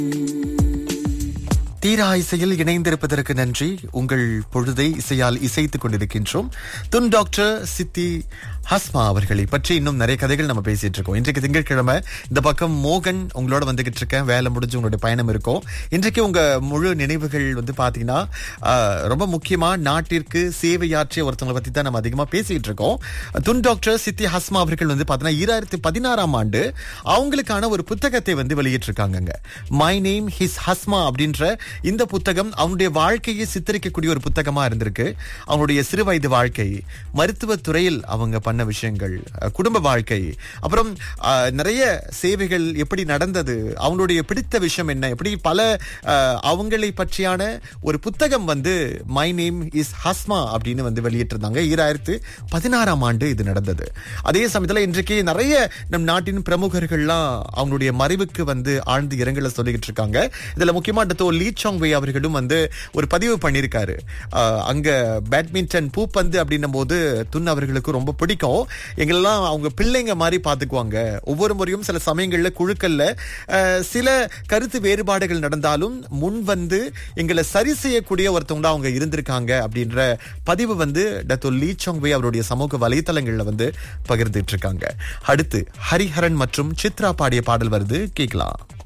தீரா இசையில் இணைந்திருப்பதற்கு நன்றி உங்கள் பொழுதை இசையால் இசைத்துக் கொண்டிருக்கின்றோம் துன் டாக்டர் சித்தி ஹஸ்மா அவர்களை பற்றி இன்னும் நிறைய கதைகள் நம்ம பேசிட்டு இருக்கோம் இன்றைக்கு திங்கட்கிழமை இந்த பக்கம் மோகன் உங்களோட வந்துகிட்டு இருக்கேன் வேலை முடிஞ்சு உங்களுடைய பயணம் இருக்கும் இன்றைக்கு உங்க முழு நினைவுகள் வந்து பாத்தீங்கன்னா ஆஹ், ரொம்ப முக்கியமா நாட்டிற்கு சேவையாற்றிய ஒருத்தவங்களை பத்தி தான் நம்ம அதிகமா பேசிட்டு இருக்கோம் துன் டாக்டர் சித்தி ஹஸ்மா அவர்கள் வந்து பாத்தீங்கன்னா ஈராயிரத்தி பதினாறாம் ஆண்டு அவங்களுக்கான ஒரு புத்தகத்தை வந்து வெளியிட்டிருக்காங்கங்க மை நேம் ஹிஸ் ஹஸ்மா அப்படின்ற இந்த புத்தகம் அவனுடைய வாழ்க்கையை சித்தரிக்கக்கூடிய ஒரு புத்தகமா இருந்திருக்கு அவனுடைய சிறு வயது வாழ்க்கை மருத்துவத் துறையில் அவங்க பண்ண விஷயங்கள் அஹ், குடும்ப வாழ்க்கை அப்புறம் அஹ், நிறைய சேவைகள் எப்படி நடந்தது அவங்களுடைய பிடித்த விஷயம் என்ன எப்படி பல அஹ், அவங்களை பற்றியான ஒரு புத்தகம் வந்து மை நேம் இஸ் ஹஸ்மா அப்படின்னு வந்து வெளியிட்டிருந்தாங்க ஈராயிரத்து பதினாறாம் ஆண்டு இது நடந்தது அதே சமயத்துல இன்றைக்கு நிறைய நம் நாட்டின் பிரமுகர்கள்லாம் அவங்களுடைய மறைவுக்கு வந்து ஆழ்ந்து இரங்கல சொல்லிக்கிட்டு இருக்காங்க இதுல முக்கியமா டத்தோ லீ சாங் வே அவர்களும் வந்து ஒரு பதிவு பண்ணியிருக்காரு ஆஹ் அங்க பேட்மிண்டன் பூப்பந்து அப்படின்னும் போது துன் அவர்களுக்கு ரொம்ப பிடிக்கும் எங்களெல்லாம் அவங்க பிள்ளைங்க மாதிரி பாத்துக்குவாங்க ஒவ்வொரு முறையும் சில சமயங்கள்ல குழுக்கள்ல ஆஹ் சில கருத்து வேறுபாடுகள் நடந்தாலும் முன் வந்து எங்களை சரி செய்யக்கூடிய ஒருத்தவங்களா அவங்க இருந்திருக்காங்க அப்படின்ற பதிவு வந்து டத்தோ லீ சாங் வே அவருடைய சமூக வலைத்தளங்கள்ல வந்து பகிர்ந்துட்டு இருக்காங்க அடுத்து ஹரிஹரன் மற்றும் சித்ரா பாடிய பாடல் வருது கேட்கலாம்